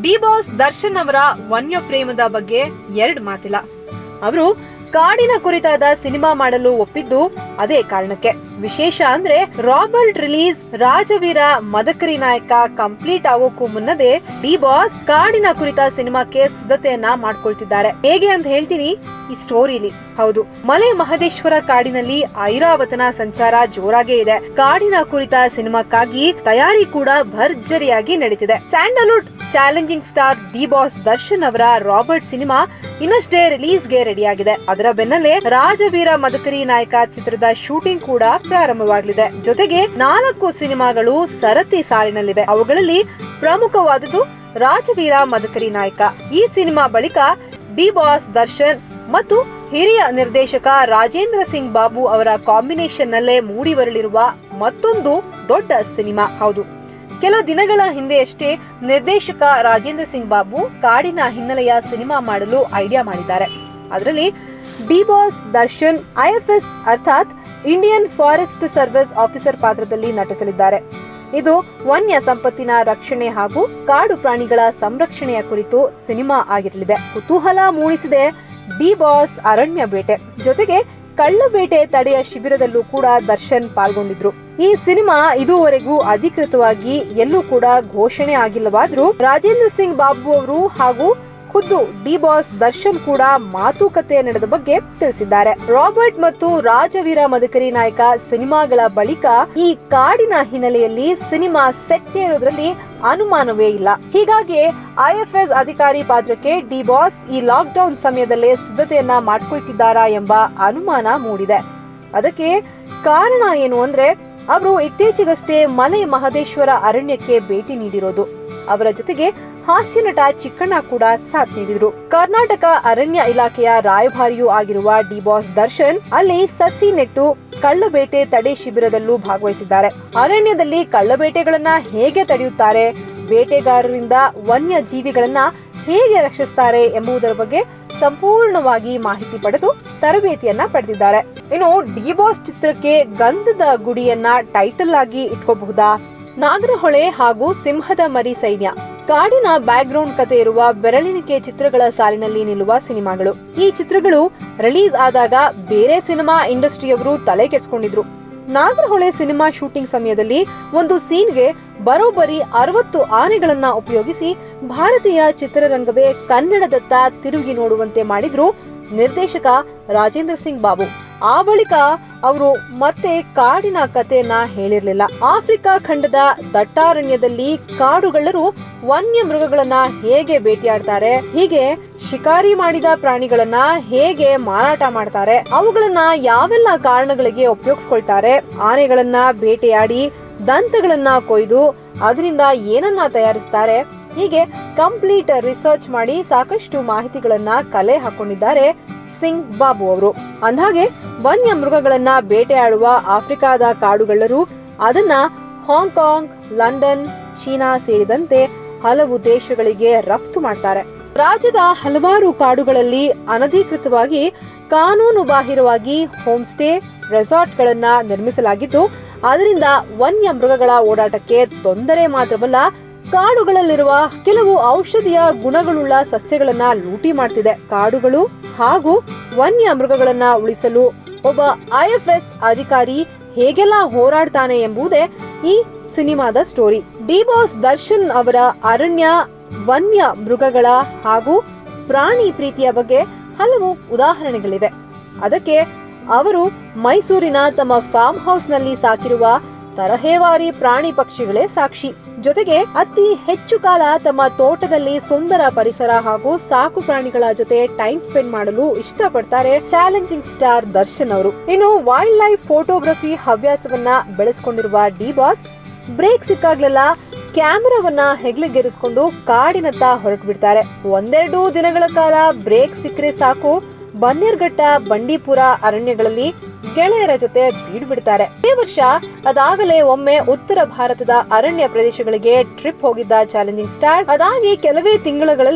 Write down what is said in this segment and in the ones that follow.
D boss Darshan ಅವರ ವನ್ಯ ಪ್ರೇಮದ ಬಗ್ಗೆ ಎರಡ್ ಮಾತಿಲ್ಲ ಅವರು ಕಾಡಿನ ಕುರಿತಾದ ಸಿನಿಮಾ ಮಾಡಲು ಒಪ್ಪಿದ್ದು ಅದೇ ಕಾರಣಕ್ಕೆ ವಿಶೇಷ ಅಂದ್ರೆ ರಾಬರ್ಟ್ ರಿಲೀಸ್ ರಾಜವೀರ ಮದಕರಿ ನಾಯಕ ಕಂಪ್ಲೀಟ್ ಆಗೋಕ್ಕೂ ಮುನ್ನವೇ ಡಿ ಬಾಸ್ ಕಾಡಿನ ಕುರಿತ ಸಿನಿಮಾಕ್ಕೆ ಸಿದ್ಧತೆಯನ್ನ ಮಾಡ್ಕೊಳ್ತಿದ್ದಾರೆ ಹೇಗೆ ಅಂತ ಹೇಳ್ತೀನಿ ಈ ಸ್ಟೋರಿಲಿ ಹೌದು ಮಲೆ ಮಹದೇಶ್ವರ ಕಾಡಿನಲ್ಲಿ ಐರಾವತನ ಸಂಚಾರ ಜೋರಾಗೇ ಇದೆ ಕಾಡಿನ ಕುರಿತ ಸಿನಿಮಾಕ್ಕಾಗಿ ತಯಾರಿ ಕೂಡ ಭರ್ಜರಿಯಾಗಿ ನಡೀತಿದೆ sandalwood challenging star the boss Darshan ಅವರ ರಾಬರ್ಟ್ ಸಿನಿಮಾ ಇನ್ನಷ್ಟೇ ರಿಲೀಸ್ಗೆ ರೆಡಿಯಾಗಿದೆ ಅದರ ಬೆನ್ನಲ್ಲೇ ರಾಜವೀರ ಮದಕರಿ ನಾಯಕ ಚಿತ್ರದ ಶೂಟಿಂಗ್ ಕೂಡ ಪ್ರಾರಂಭವಾಗಲಿದೆ ಜೊತೆಗೆ ನಾಲ್ಕು ಸಿನಿಮಾಗಳು ಸರತಿ ಸಾಲಿನಲ್ಲಿವೆ ಅವುಗಳಲ್ಲಿ ಪ್ರಮುಖವಾದುದು ರಾಜವೀರ ಮದಕರಿ ನಾಯಕ ಈ ಸಿನಿಮಾ ಬಳಿಕ ಡಿ ಬಾಸ್ ದರ್ಶನ್ ಮತ್ತು ಹಿರಿಯ ನಿರ್ದೇಶಕ ರಾಜೇಂದ್ರ ಸಿಂಗ್ ಬಾಬು ಅವರ ಕಾಂಬಿನೇಷನ್ ನಲ್ಲೇ ಮೂಡಿ ಬರಲಿರುವ ಮತ್ತೊಂದು ದೊಡ್ಡ ಸಿನಿಮಾ ಹೌದು ಕೆಲ ದಿನಗಳ ಹಿಂದೆಯಷ್ಟೇ ನಿರ್ದೇಶಕ ರಾಜೇಂದ್ರ ಸಿಂಗ್ ಬಾಬು ಕಾಡಿನ ಹಿನ್ನೆಲೆಯ ಸಿನಿಮಾ ಮಾಡಲು ಐಡಿಯಾ ಮಾಡಿದ್ದಾರೆ ಅದರಲ್ಲಿ ಡಿ ಬಾಸ್ ದರ್ಶನ್ ಐಎಫ್ಎಸ್ ಅರ್ಥಾತ್ ಇಂಡಿಯನ್ ಫಾರೆಸ್ಟ್ ಸರ್ವಿಸ್ ಆಫೀಸರ್ ಪಾತ್ರದಲ್ಲಿ ನಟಿಸಲಿದ್ದಾರೆ ಇದು ವನ್ಯ ಸಂಪತ್ತಿನ ರಕ್ಷಣೆ ಹಾಗೂ ಕಾಡು ಪ್ರಾಣಿಗಳ ಸಂರಕ್ಷಣೆಯ ಕುರಿತು ಸಿನಿಮಾ ಆಗಿರಲಿದೆ ಕುತೂಹಲ ಮೂಡಿಸಿದೆ ಡಿ ಬಾಸ್ ಅರಣ್ಯ ಬೇಟೆ ಜೊತೆಗೆ ಕಳ್ಳ ಬೇಟೆ ತಡೆಯ ಶಿಬಿರದಲ್ಲೂ ಕೂಡ ದರ್ಶನ್ ಪಾಲ್ಗೊಂಡಿದ್ರು ಈ ಸಿನಿಮಾ ಇದುವರೆಗೂ ಅಧಿಕೃತವಾಗಿ ಎಲ್ಲೂ ಕೂಡ ಘೋಷಣೆ ಆಗಿಲ್ಲವಾದ್ರೂ ರಾಜೇಂದ್ರ ಸಿಂಗ್ ಬಾಬು ಅವರು ಹಾಗೂ ಖುದ್ದು ಡಿ ಬಾಸ್ ದರ್ಶನ್ ಕೂಡ ಮಾತುಕತೆ ನಡೆದ ಬಗ್ಗೆ ತಿಳಿಸಿದ್ದಾರೆ ರಾಬರ್ಟ್ ಮತ್ತು ರಾಜವೀರ ಮದಕರಿ ನಾಯಕ ಸಿನಿಮಾಗಳ ಬಳಿಕ ಈ ಕಾಡಿನ ಹಿನ್ನೆಲೆಯಲ್ಲಿ ಸಿನಿಮಾ ಸೆಟ್ ಇರೋದ್ರಲ್ಲಿ ಅನುಮಾನವೇ ಇಲ್ಲ ಹೀಗಾಗಿ ಐಎಫ್ಎಸ್ ಅಧಿಕಾರಿ ಪಾತ್ರಕ್ಕೆ ಡಿ ಬಾಸ್ ಈ ಲಾಕ್ ಡೌನ್ ಸಮಯದಲ್ಲೇ ಸಿದ್ಧತೆಯನ್ನ ಮಾಡ್ಕೊಳ್ತಿದ್ದಾರಾ ಎಂಬ ಅನುಮಾನ ಮೂಡಿದೆ ಅದಕ್ಕೆ ಕಾರಣ ಏನು ಅಂದ್ರೆ ಅವರು ಇತ್ತೀಚೆಗಷ್ಟೇ ಮಲೆ ಮಹದೇಶ್ವರ ಅರಣ್ಯಕ್ಕೆ ಭೇಟಿ ನೀಡಿರೋದು ಅವರ ಜೊತೆಗೆ ಹಾಸ್ಯ ನಟ ಚಿಕ್ಕಣ್ಣ ಕೂಡ ಸಾಥ್ ನೀಡಿದ್ರು ಕರ್ನಾಟಕ ಅರಣ್ಯ ಇಲಾಖೆಯ ರಾಯಭಾರಿಯೂ ಆಗಿರುವ ಡಿ ಬಾಸ್ ದರ್ಶನ್ ಅಲ್ಲಿ ಸಸಿ ನೆಟ್ಟು ಕಳ್ಳಬೇಟೆ ತಡೆ ಶಿಬಿರದಲ್ಲೂ ಭಾಗವಹಿಸಿದ್ದಾರೆ ಅರಣ್ಯದಲ್ಲಿ ಕಳ್ಳಬೇಟೆಗಳನ್ನ ಹೇಗೆ ತಡೆಯುತ್ತಾರೆ ಬೇಟೆಗಾರರಿಂದ ವನ್ಯ ಜೀವಿಗಳನ್ನ ಹೇಗೆ ರಕ್ಷಿಸ್ತಾರೆ ಎಂಬುದರ ಬಗ್ಗೆ ಸಂಪೂರ್ಣವಾಗಿ ಮಾಹಿತಿ ಪಡೆದು ತರಬೇತಿಯನ್ನ ಪಡೆದಿದ್ದಾರೆ ಇನ್ನು ಡಿ ಬಾಸ್ ಚಿತ್ರಕ್ಕೆ ಗಂಧದ ಗುಡಿಯನ್ನ ಟೈಟಲ್ ಆಗಿ ಇಟ್ಕೋಬಹುದಾ ನಾಗರಹೊಳೆ ಹಾಗೂ ಸಿಂಹದ ಮರಿ ಸೈನ್ಯ ಕಾಡಿನ ಬ್ಯಾಕ್ ಗ್ರೌಂಡ್ ಕತೆ ಇರುವ ಬೆರಳಿಣಿಕೆ ಚಿತ್ರಗಳ ಸಾಲಿನಲ್ಲಿ ನಿಲ್ಲುವ ಸಿನಿಮಾಗಳು ಈ ಚಿತ್ರಗಳು ರಿಲೀಸ್ ಆದಾಗ ಬೇರೆ ಸಿನಿಮಾ ಇಂಡಸ್ಟ್ರಿಯವರು ತಲೆ ಕೆಡ್ಸ್ಕೊಂಡಿದ್ರು ನಾಗರಹೊಳೆ ಸಿನಿಮಾ ಶೂಟಿಂಗ್ ಸಮಯದಲ್ಲಿ ಒಂದು ಸೀನ್ಗೆ ಬರೋಬ್ಬರಿ ಅರವತ್ತು ಆನೆಗಳನ್ನ ಉಪಯೋಗಿಸಿ ಭಾರತೀಯ ಚಿತ್ರರಂಗವೇ ಕನ್ನಡದತ್ತ ತಿರುಗಿ ನೋಡುವಂತೆ ಮಾಡಿದ್ರು ನಿರ್ದೇಶಕ ರಾಜೇಂದ್ರ ಸಿಂಗ್ ಬಾಬು ಆ ಬಳಿಕ ಅವರು ಮತ್ತೆ ಕಾಡಿನ ಕಥೆಯನ್ನ ಹೇಳಿರ್ಲಿಲ್ಲ ಆಫ್ರಿಕಾ ಖಂಡದ ದಟ್ಟಾರಣ್ಯದಲ್ಲಿ ಕಾಡುಗಳ್ಳರು ವನ್ಯ ಮೃಗಗಳನ್ನ ಹೇಗೆ ಬೇಟೆಯಾಡ್ತಾರೆ ಹೀಗೆ ಶಿಕಾರಿ ಮಾಡಿದ ಪ್ರಾಣಿಗಳನ್ನ ಹೇಗೆ ಮಾರಾಟ ಮಾಡ್ತಾರೆ ಅವುಗಳನ್ನ ಯಾವೆಲ್ಲ ಕಾರಣಗಳಿಗೆ ಉಪಯೋಗಿಸ್ಕೊಳ್ತಾರೆ ಆನೆಗಳನ್ನ ಬೇಟೆಯಾಡಿ ದಂತಗಳನ್ನ ಕೊಯ್ದು ಅದರಿಂದ ಏನನ್ನ ತಯಾರಿಸ್ತಾರೆ ಹೀಗೆ ಕಂಪ್ಲೀಟ್ ರಿಸರ್ಚ್ ಮಾಡಿ ಸಾಕಷ್ಟು ಮಾಹಿತಿಗಳನ್ನ ಕಲೆ ಹಾಕೊಂಡಿದ್ದಾರೆ ಸಿಂಗ್ ಬಾಬು ಅವರು ಅಂದ್ಹಾಗೆ ವನ್ಯ ಮೃಗಗಳನ್ನ ಬೇಟೆಯಾಡುವ ಆಫ್ರಿಕಾದ ಕಾಡುಗಳ್ಳರು ಅದನ್ನ ಹಾಂಗ್ಕಾಂಗ್ ಲಂಡನ್ ಚೀನಾ ಸೇರಿದಂತೆ ಹಲವು ದೇಶಗಳಿಗೆ ರಫ್ತು ಮಾಡ್ತಾರೆ ರಾಜ್ಯದ ಹಲವಾರು ಕಾಡುಗಳಲ್ಲಿ ಅನಧಿಕೃತವಾಗಿ ಕಾನೂನು ಬಾಹಿರವಾಗಿ ಹೋಮ್ ಸ್ಟೇ ರೆಸಾರ್ಟ್ಗಳನ್ನ ನಿರ್ಮಿಸಲಾಗಿದ್ದು ಅದರಿಂದ ವನ್ಯ ಮೃಗಗಳ ಓಡಾಟಕ್ಕೆ ತೊಂದರೆ ಮಾತ್ರವಲ್ಲ ಕಾಡುಗಳಲ್ಲಿರುವ ಕೆಲವು ಔಷಧಿಯ ಗುಣಗಳುಳ್ಳ ಸಸ್ಯಗಳನ್ನ ಲೂಟಿ ಮಾಡ್ತಿದೆ ಕಾಡುಗಳು ಹಾಗೂ ವನ್ಯ ಮೃಗಗಳನ್ನ ಉಳಿಸಲು ಒಬ್ಬ ಐಎಫ್ಎಸ್ ಅಧಿಕಾರಿ ಹೇಗೆಲ್ಲ ಹೋರಾಡ್ತಾನೆ ಎಂಬುದೇ ಈ ಸಿನಿಮಾದ ಸ್ಟೋರಿ ಡಿ ಬಾಸ್ ದರ್ಶನ್ ಅವರ ಅರಣ್ಯ ವನ್ಯ ಮೃಗಗಳ ಹಾಗೂ ಪ್ರಾಣಿ ಪ್ರೀತಿಯ ಬಗ್ಗೆ ಹಲವು ಉದಾಹರಣೆಗಳಿವೆ ಅದಕ್ಕೆ ಅವರು ಮೈಸೂರಿನ ತಮ್ಮ ಫಾರ್ಮ್ ಹೌಸ್ ನಲ್ಲಿ ಸಾಕಿರುವ ತರಹೇವಾರಿ ಪ್ರಾಣಿ ಪಕ್ಷಿಗಳೇ ಸಾಕ್ಷಿ ಜೊತೆಗೆ ಅತಿ ಹೆಚ್ಚು ಕಾಲ ತಮ್ಮ ತೋಟದಲ್ಲಿ ಸುಂದರ ಪರಿಸರ ಹಾಗೂ ಸಾಕು ಪ್ರಾಣಿಗಳ ಜೊತೆ ಟೈಮ್ ಸ್ಪೆಂಡ್ ಮಾಡಲು ಇಷ್ಟಪಡ್ತಾರೆ ಚಾಲೆಂಜಿಂಗ್ ಸ್ಟಾರ್ ದರ್ಶನ್ ಅವರು ಇನ್ನು ವೈಲ್ಡ್ ಲೈಫ್ ಫೋಟೋಗ್ರಫಿ ಹವ್ಯಾಸವನ್ನ ಬೆಳೆಸ್ಕೊಂಡಿರುವ ಡಿ ಬಾಸ್ ಬ್ರೇಕ್ ಸಿಕ್ಕಾಗ್ಲೆಲ್ಲ ಕ್ಯಾಮೆರಾವನ್ನ ಹೆಗ್ಲಿಗೇರಿಸ್ಕೊಂಡು ಕಾಡಿನತ್ತ ಹೊರಟು ಬಿಡ್ತಾರೆ ಒಂದೆರಡು ದಿನಗಳ ಕಾಲ ಬ್ರೇಕ್ ಸಿಕ್ಕರೆ ಸಾಕು ಬನ್ನೇರ್ಘಟ್ಟ ಬಂಡೀಪುರ ಅರಣ್ಯಗಳಲ್ಲಿ ಗೆಳೆಯರ ಜೊತೆ ಬೀಡು ಬಿಡ್ತಾರೆ ಈ ವರ್ಷ ಅದಾಗಲೇ ಒಮ್ಮೆ ಉತ್ತರ ಭಾರತದ ಅರಣ್ಯ ಪ್ರದೇಶಗಳಿಗೆ ಟ್ರಿಪ್ ಹೋಗಿದ್ದ ಚಾಲೆಂಜಿಂಗ್ ಸ್ಟಾರ್ ಅದಾಗಿ ಕೆಲವೇ ತಿಂಗಳುಗಳಲ್ಲಿ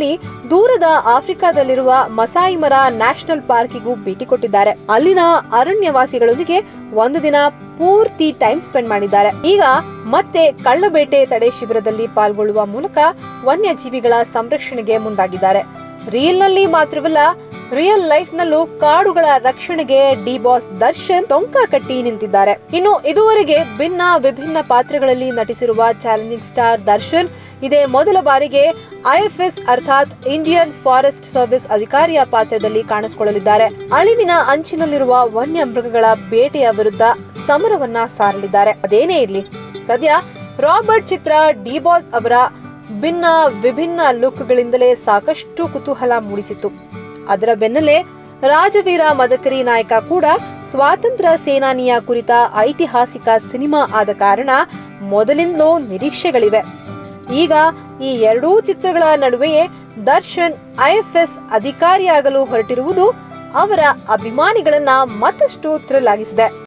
ದೂರದ ಆಫ್ರಿಕಾದಲ್ಲಿರುವ ಮಸಾಯಿಮರ ನ್ಯಾಷನಲ್ ಪಾರ್ಕಿಗೂ ಭೇಟಿ ಕೊಟ್ಟಿದ್ದಾರೆ ಅಲ್ಲಿನ ಅರಣ್ಯವಾಸಿಗಳೊಂದಿಗೆ ಒಂದು ದಿನ ಪೂರ್ತಿ ಟೈಮ್ ಸ್ಪೆಂಡ್ ಮಾಡಿದ್ದಾರೆ ಈಗ ಮತ್ತೆ ಕಳ್ಳಬೇಟೆ ತಡೆ ಶಿಬಿರದಲ್ಲಿ ಪಾಲ್ಗೊಳ್ಳುವ ಮೂಲಕ ವನ್ಯಜೀವಿಗಳ ಸಂರಕ್ಷಣೆಗೆ ಮುಂದಾಗಿದ್ದಾರೆ ರಿಯಲ್ ನಲ್ಲಿ ಮಾತ್ರವಲ್ಲ ರಿಯಲ್ ಲೈಫ್ ನಲ್ಲೂ ಕಾಡುಗಳ ರಕ್ಷಣೆಗೆ ಡಿ ಬಾಸ್ ದರ್ಶನ್ ಟೊಂಕ ಕಟ್ಟಿ ನಿಂತಿದ್ದಾರೆ ಇನ್ನು ಇದುವರೆಗೆ ಭಿನ್ನ ವಿಭಿನ್ನ ಪಾತ್ರಗಳಲ್ಲಿ ನಟಿಸಿರುವ ಚಾಲೆಂಜಿಂಗ್ ಸ್ಟಾರ್ ದರ್ಶನ್ ಇದೇ ಮೊದಲ ಬಾರಿಗೆ ಐಎಫ್ಎಸ್ ಅರ್ಥಾತ್ ಇಂಡಿಯನ್ ಫಾರೆಸ್ಟ್ ಸರ್ವಿಸ್ ಅಧಿಕಾರಿಯ ಪಾತ್ರದಲ್ಲಿ ಕಾಣಿಸಿಕೊಳ್ಳಲಿದ್ದಾರೆ ಅಳಿವಿನ ಅಂಚಿನಲ್ಲಿರುವ ವನ್ಯ ಮೃಗಗಳ ಬೇಟೆಯ ವಿರುದ್ಧ ಸಮರವನ್ನ ಸಾರಲಿದ್ದಾರೆ ಅದೇನೇ ಇರ್ಲಿ ಸದ್ಯ ರಾಬರ್ಟ್ ಚಿತ್ರ ಡಿ ಬಾಸ್ ಅವರ ಭಿನ್ನ ವಿಭಿನ್ನ ಲುಕ್ಗಳಿಂದಲೇ ಸಾಕಷ್ಟು ಕುತೂಹಲ ಮೂಡಿಸಿತ್ತು ಅದರ ಬೆನ್ನಲ್ಲೇ ರಾಜವೀರ ಮದಕರಿ ನಾಯಕ ಕೂಡ ಸ್ವಾತಂತ್ರ್ಯ ಸೇನಾನಿಯ ಕುರಿತ ಐತಿಹಾಸಿಕ ಸಿನಿಮಾ ಆದ ಕಾರಣ ಮೊದಲಿಂದಲೂ ನಿರೀಕ್ಷೆಗಳಿವೆ ಈಗ ಈ ಎರಡೂ ಚಿತ್ರಗಳ ನಡುವೆಯೇ ದರ್ಶನ್ ಐಎಫ್ಎಸ್ ಅಧಿಕಾರಿಯಾಗಲು ಹೊರಟಿರುವುದು ಅವರ ಅಭಿಮಾನಿಗಳನ್ನ ಮತ್ತಷ್ಟು ಥ್ರಿಲ್ ಆಗಿಸಿದೆ